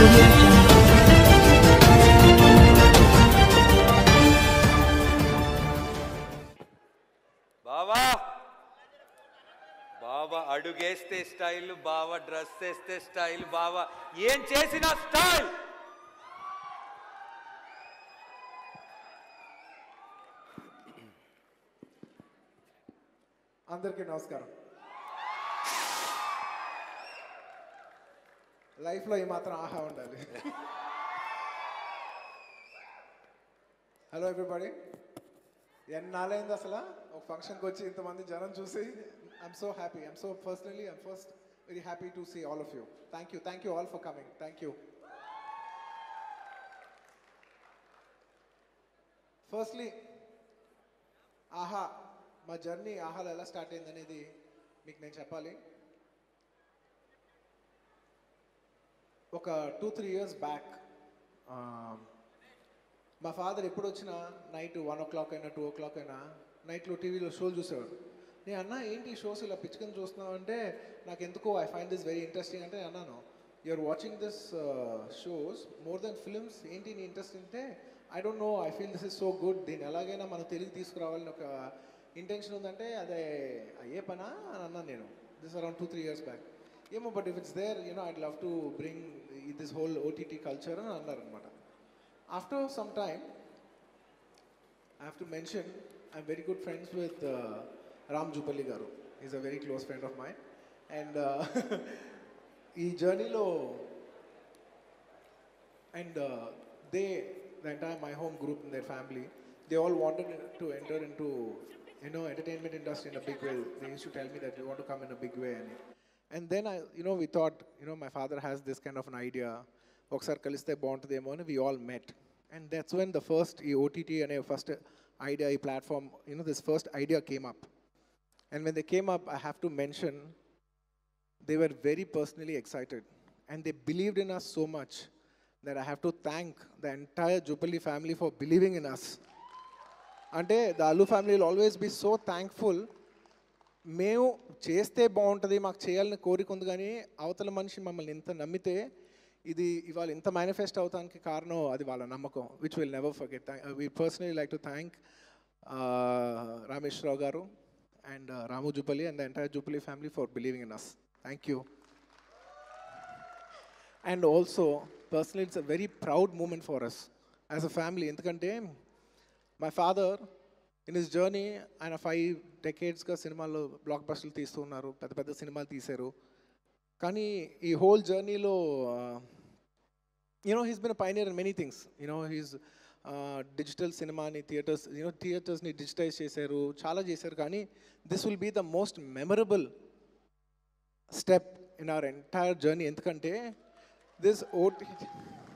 audio jungle. బావా బావా అడుగేస్తే స్టైల్ బావా డ్రెస్ వేస్తే స్టైల్ బావా ఏం చేసినా స్టైల్ అందరికీ నమస్కారం లైఫ్లో ఈ మాత్రం ఆహా ఉండాలి హలో ఎవ్రీబడి ఎన్నాళ్ళైంది అసలు ఒక ఫంక్షన్కి వచ్చి ఇంతమంది జనం చూసి I'm so happy I'm so personally I'm first very happy to see all of you thank you thank you all for coming thank you firstly ఆహా మా జర్నీ ఆహాలో ఎలా స్టార్ట్ అయింది అనేది మీకు నేను చెప్పాలి ఒక టూ త్రీ ఇయర్స్ బ్యాక్ మా ఫాదర్ ఎప్పుడు వచ్చినా నైట్ వన్ ఓ క్లాక్ అయినా టూ ఓ క్లాక్ అయినా నైట్లో టీవీలో షోలు చూసేవాడు నేను అన్న ఏంటి ఈ షోస్ ఇలా పిచ్చుకొని చూస్తున్నావు అంటే నాకు ఎందుకో I find this very interesting అంటే నేను అన్నాను you're watching this shows more then films ఏంటి నీ ఇంట్రెస్ట్ అంటే I don't know I feel this is so good దీన్ని ఎలాగైనా మనం తెలుగు తీసుకురావాలని ఒక ఇంటెన్షన్ ఉందంటే అదే అయ్యే పనా అని అన్నాను నేను this around two three years back ఏమో but if it's there you know I'd love to bring this whole OTT culture అని అన్నారనమాట after some time, I have to mention I'm very good friends with uh, Ram Jupalli Garu. He's a very close friend of mine. And uh, ఈ జర్నీలో and they the entire my home group in their family they all wanted to enter in to you know entertainment industry in a big way they use to tell me that you want to come in a big way అని and then I you know we thought you know my father has this kind of an idea ఒకసారి కలిస్తే బాగుంటుందేమో అని we all met and that's when the first ఈ OTT అనే first idea ఈ platform you know this first idea came up and when they came up I have to mention they were very personally excited and they believed in us so much that I have to thank the entire Jubilee family for believing in us. అంటే the Allu family will always be so thankful మేము చేస్తే బాగుంటుంది మాకు చేయాలని కోరిక ఉంది కానీ అవతల మనిషి మమ్మల్ని ఇంత నమ్మితే ఇది ఇవాళ ఇంత మేనిఫెస్ట్ అవటానికి కారణం అది వాళ్ళ నమ్మకం which will never forget we personally like to thank Rameshwara Rao garu and Ramu Jupally and the entire Jupally family for believing in us thank you and also personally it's a very proud moment for us as a family ఎందుకంటే my father in his journey ఆయన five డెకేడ్స్గా సినిమాల్లో బ్లాక్ బస్టర్లు తీస్తూ ఉన్నారు పెద్ద పెద్ద సినిమాలు తీశారు కానీ ఈ హోల్ జర్నీలో you know he's been pioneer in many things you know he's digital సినిమాని థియేటర్స్ యూనో థియేటర్స్ని డిజిటైజ్ చేశారు చాలా చేశారు కానీ this will be the most memorable step in our entire journey ఎందుకంటే దిస్ ఓటీటీ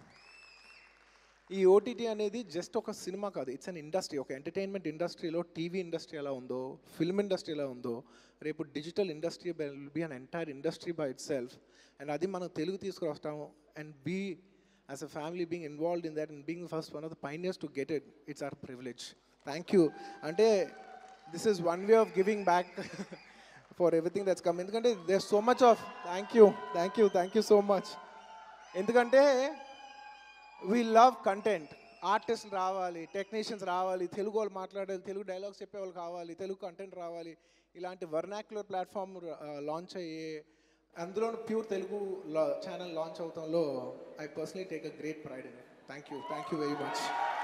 ఈ ఓటీటీ అనేది జస్ట్ ఒక సినిమా కాదు ఇట్స్ అన్ ఇండస్ట్రీ ఒక ఎంటర్టైన్మెంట్ ఇండస్ట్రీలో టీవీ ఇండస్ట్రీ ఎలా ఉందో ఫిల్మ్ ఇండస్ట్రీ ఎలా ఉందో రేపు digital industry will be an entire industry by itself and అది మనం తెలుగు తీసుకురావస్తాము and be as a family being involved in that and being first one of the pioneers to get it it's our privilege thank you అంటే this is one way of giving back for everything that's come ఎందుకంటే there so much of thank you thank you thank you so much ఎందుకంటే we love content artist రావాలి technicians రావాలి తెలుగు వాళ్ళు మాట్లాడాలి Telugu dialogues చెప్పేవాళ్ళు కావాలి Telugu content రావాలి ఇలాంటి వర్నాక్యులర్ ప్లాట్ఫామ్ లాంచ్ అయ్యే అందులో ప్యూర్ తెలుగు ఛానల్ లాంచ్ అవటంలో I personally take a great pride in thank you thank you very much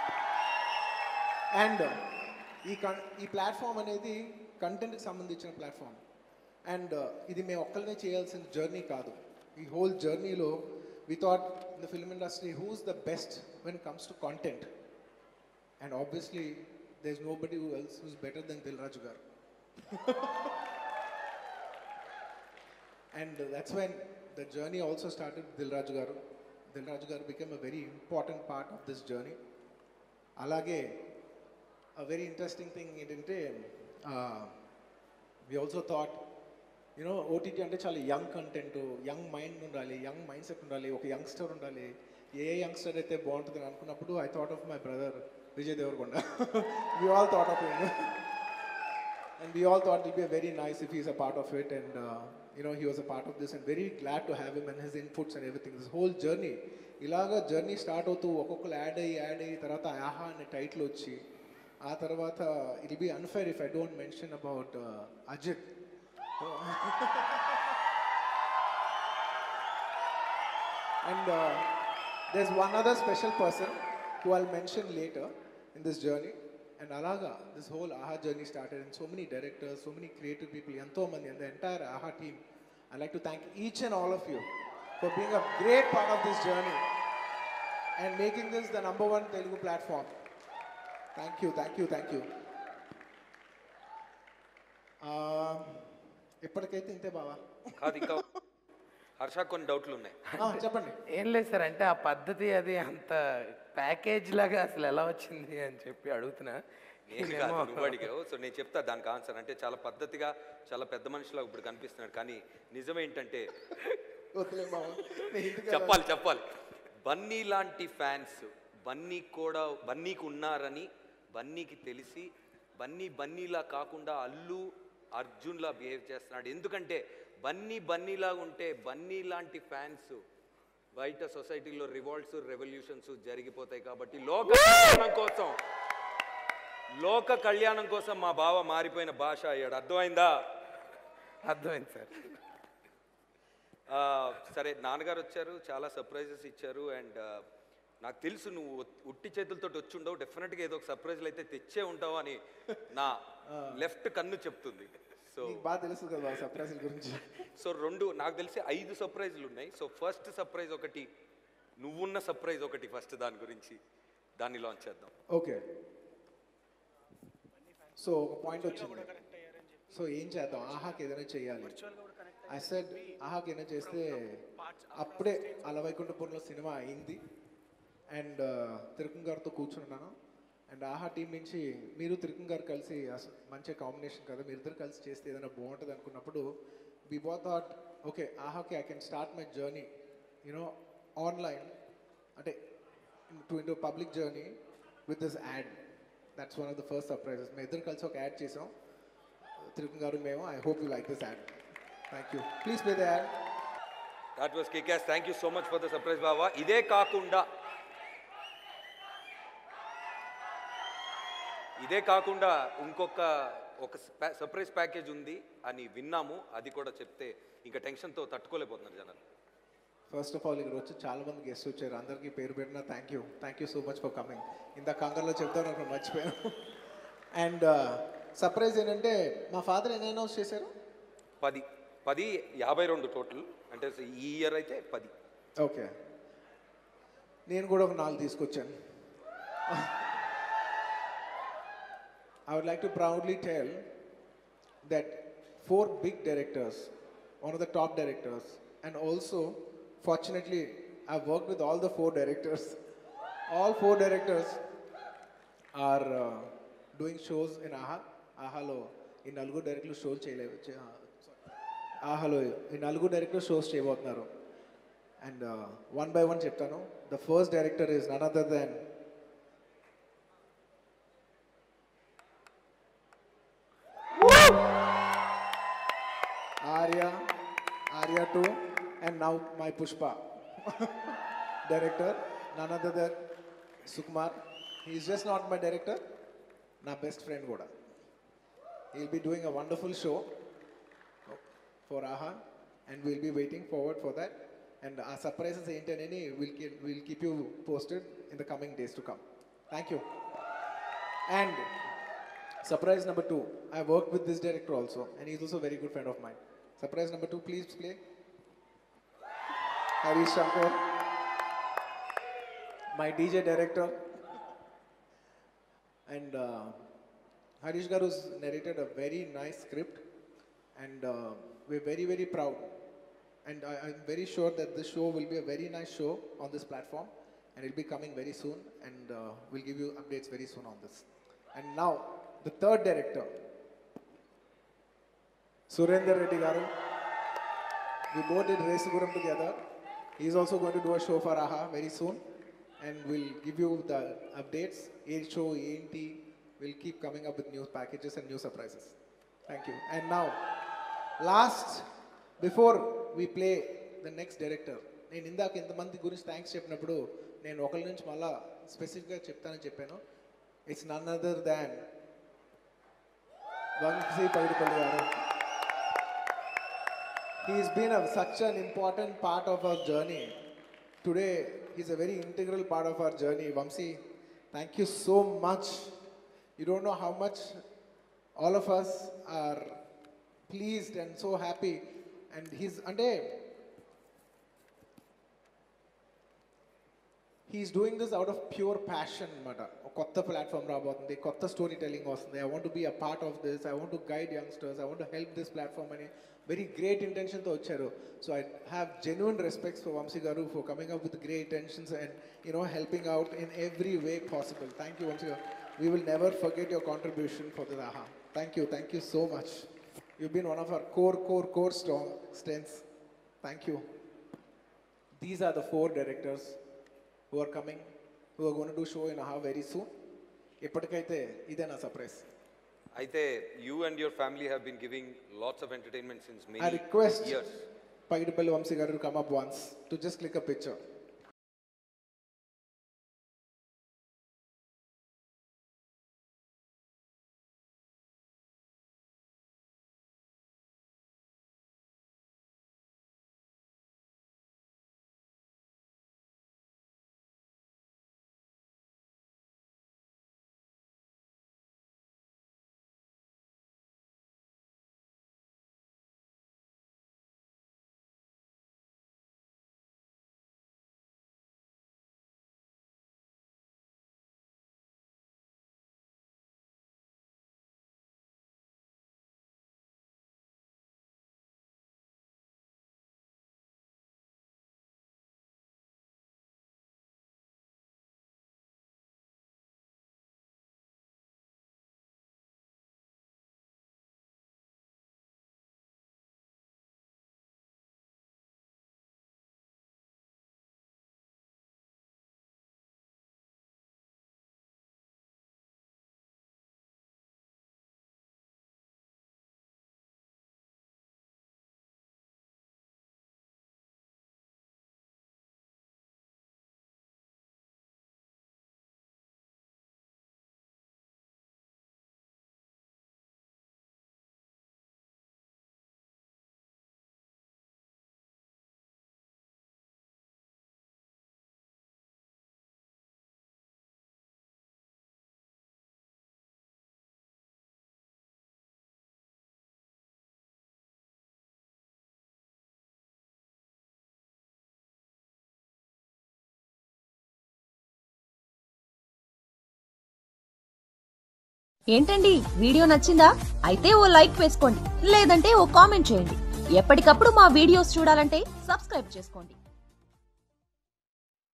and ఈ కన్ ఈ ప్లాట్ఫామ్ అనేది కంటెంట్కి సంబంధించిన ప్లాట్ఫామ్ అండ్ ఇది మేము ఒక్కరినే చేయాల్సిన జర్నీ కాదు ఈ హోల్ జర్నీలో we thought in the film industry who's the best when comes to content and obviously there is nobody who else who's better than Dil Raju garu and that's when the journey also started Dil Raju garu Dil Raju garu become a very important part of this journey అలాగే a very interesting thing ఏంటంటే we also thought you know OTT అంటే చాలా young content young mind ఉండాలి young mindset ఉండాలి ఒక youngster ఉండాలి ఏ youngster అయితే బాగుంటుంది అని అనుకున్నప్పుడు I thought of my brother Vijay Deverakonda we all thought of him and we all thought will be very nice if he's a part of it and you know, he was a part of this and very glad to have him and his inputs and everything. This whole journey. ఇలాగా journey start అవుతూ ఒక్కొక్కరు add అయ్యి add అయ్యి తర్వాత ఆహా అనే title వచ్చి ఆ తర్వాత it be unfair if I don't mention about Ajith And uh, there's one other special person who I'll mention later in this journey. And Alaga, this whole AHA journey started, and so many directors, so many creative people, Yanto Mani, and the entire AHA team. I'd like to thank each and all of you for being a great part of this journey and making this the number one Telugu platform. Thank you, thank you, thank you. Uh, ఎప్పటికైతే ఇంతే బావా కాదు ఇంకా హర్ష కొన్ని డౌట్లు ఉన్నాయి ఆ, చెప్పండి ఏం లేదు సార్ అంటే ఆ పద్ధతి అది అంత ప్యాకేజ్ లాగా అసలు ఎలా వచ్చింది అని చెప్పి అడుగుతున్నా నేను కాదు నువ్వు అడిగావు సో నేను చెప్తా దానికి ఆన్సర్ అంటే చాలా పద్ధతిగా చాలా పెద్ద మనిషిలా ఇప్పుడు కనిపిస్తున్నాడు కానీ నిజమేంటంటే వద్దులే బావా నేను ఇంటికి చెప్పాలి చెప్పాలి బన్నీ లాంటి ఫ్యాన్స్ బన్నీ కూడా బన్నీకి ఉన్నారని బన్నీకి తెలిసి బన్నీ బన్నీలా కాకుండా అల్లు అర్జున్లా బిహేవ్ చేస్తున్నాడు ఎందుకంటే బన్నీ బన్నీలా ఉంటే బన్నీ లాంటి ఫ్యాన్స్ బయట సొసైటీలో రివాల్ట్స్ రెవల్యూషన్స్ జరిగిపోతాయి కాబట్టి లోక కళ్యాణం కోసం లోక కళ్యాణం కోసం మా బావ మారిపోయిన భాష అయ్యాడు అర్థమైందా అర్థమైంది సార్ ఆ, సరే నాన్నగారు వచ్చారు చాలా సర్ప్రైజెస్ ఇచ్చారు అండ్ నాకు తెలుసు నువ్వు ఉట్- ఉట్టి చేతులతో వచ్చి ఉండవు డెఫినెట్గా ఏదో ఒక సర్ప్రైజ్లు అయితే తెచ్చే ఉంటావు అని నా లెఫ్ట్ కన్ను చెప్తుంది సో నీకు బాగా తెలుసు కదా సర్ప్రైజ్ గురించి సో రెండు నాకు తెలిసి ఐదు సర్ప్రైజ్లు ఉన్నాయి సో ఫస్ట్ సర్ప్రైజ్ ఒకటి నువ్వున్న సర్ప్రైజ్ ఒకటి ఫస్ట్ దాని గురించి దాన్ని లాంచ్ చేద్దాం ఓకే సో ఒక పాయింట్ వచ్చింది సో ఏం చేద్దాం ఆహాకి ఏదైనా చేయాలి ఐ సెడ్ ఆహాకి ఏదైనా చేస్తే అప్పుడే అలవైకుంఠపురంలో సినిమా అయింది అండ్ తిరుకుంగ్ గారితో కూర్చున్నాను అండ్ ఆహా టీం నుంచి మీరు తిరుకుంగ్ గారు కలిసి అస- మంచి కాంబినేషన్ కదా మీరు ఇద్దరు కలిసి చేస్తే ఏదైనా బాగుంటుంది అనుకున్నప్పుడు వి బో థాట్ ఓకే ఆహాకి I can start my journey you know online అంటే to into public journey with this ad that's one of the first surprises మేము ఇద్దరు కలిసి ఒక యాడ్ చేసాం తిరుపతి గారు మేము I hope you like this ad thank you please play the ad that was కేకాస్ thank you so much for the surprise బాబా ఇదే కాకుండా ఇదే కాకుండా ఇంకొక ఒక సర్ప్రైజ్ ప్యాకేజ్ ఉంది అని విన్నాము అది కూడా చెప్తే ఇంకా టెన్షన్తో తట్టుకోలేకపోతున్నారు జనాలు ఫస్ట్ ఆఫ్ ఆల్ ఇక్కడ వచ్చి చాలా మంది గెస్ట్ వచ్చారు అందరికీ పేరు పెట్టిన thank you thank you so much for coming ఇంత కంగారులో చెప్తాను అక్కడ మర్చిపోయాను అండ్ సర్ప్రైజ్ ఏంటంటే మా ఫాదర్ ఎన్ని అనౌన్స్ చేశారు పది పది యాభై రెండు టోటల్ అంటే ఈ ఇయర్ అయితే పది ఓకే నేను కూడా ఒక నాలుగు తీసుకొచ్చాను I would like to proudly tell that four big directors, one of the top directors, and also, fortunately, I've worked with all the four directors. All four directors are uh, doing shows in AHA. ఆహాలో ఈ నలుగురు డైరెక్టర్లు షోలు చేయలేదు చే- ఆ, sorry. ఆహాలో ఈ నలుగురు డైరెక్టర్ షోస్ చేయబోతున్నారు అండ్ వన్ బై వన్ చెప్తాను the first director is none other than Arya, Arya 2, and now my Pushpa. director, none other than Sukumar. He's just not my director, my best friend Goda. He'll be doing a wonderful show for AHA, and we'll be waiting forward for that. And our surprises ain't any, we'll keep, we'll keep you posted in the coming days to come. Thank you. And Surprise number two. I worked with this director also, and he's also a very good friend of mine. Surprise number two, please play. Harish Shankar, my DJ director. And uh, Harish Garu's narrated a very nice script, and uh, we're very, very proud. And I, I'm very sure that this show will be a very nice show on this platform, and it'll be coming very soon, and uh, we'll give you updates very soon on this. And now, the third director, Surendra Reddy Garu. We both did Resuguram together. He's also going to do a show for AHA very soon. And we'll give you the updates. A show, ENT. We'll keep coming up with new packages and new surprises. Thank you. And now, last before we play the next director నేను ఇందాక ఇంతమంది గురించి thanks చెప్పినప్పుడు నేను ఒకరి నుంచి మళ్ళా స్పెసిఫిక్గా చెప్తానని చెప్పాను it's none other than Vamshi Paidipally garu He's been a, such an important part of our journey. Today, he's a very integral part of our journey. Vamsi, thank you so much. You don't know how much all of us are pleased and so happy. And he's, అంటే he's doing this out of pure passion అనమాట కొత్త platform రాబోతుంది కొత్త storytelling వస్తుంది I want be a part of this I want to guide youngsters I want help this platform అని very great ఇంటెన్షన్తో వచ్చారు so I have genuine respects for Vamshi garu for coming up with great intentions and you know helping out in every way possible thank you Vamshi garu we will never forget your contribution for this Aha thank you thank you so much you been one of our core core core strong strengths thank you These are the four directors who are coming, who are going to do show in Aha very soon. ఇప్పటికైతే ఇదే నా surprise అయితే you and your family have been giving lots of entertainment since I many request years Paidipally Vamshi garu come up once to just click a picture ఏంటండి video నచ్చిందా అయితే ఓ like వేసుకోండి లేదంటే ఓ comment చేయండి ఎప్పటికప్పుడు మా వీడియోస్ చూడాలంటే సబ్స్క్రైబ్ చేసుకోండి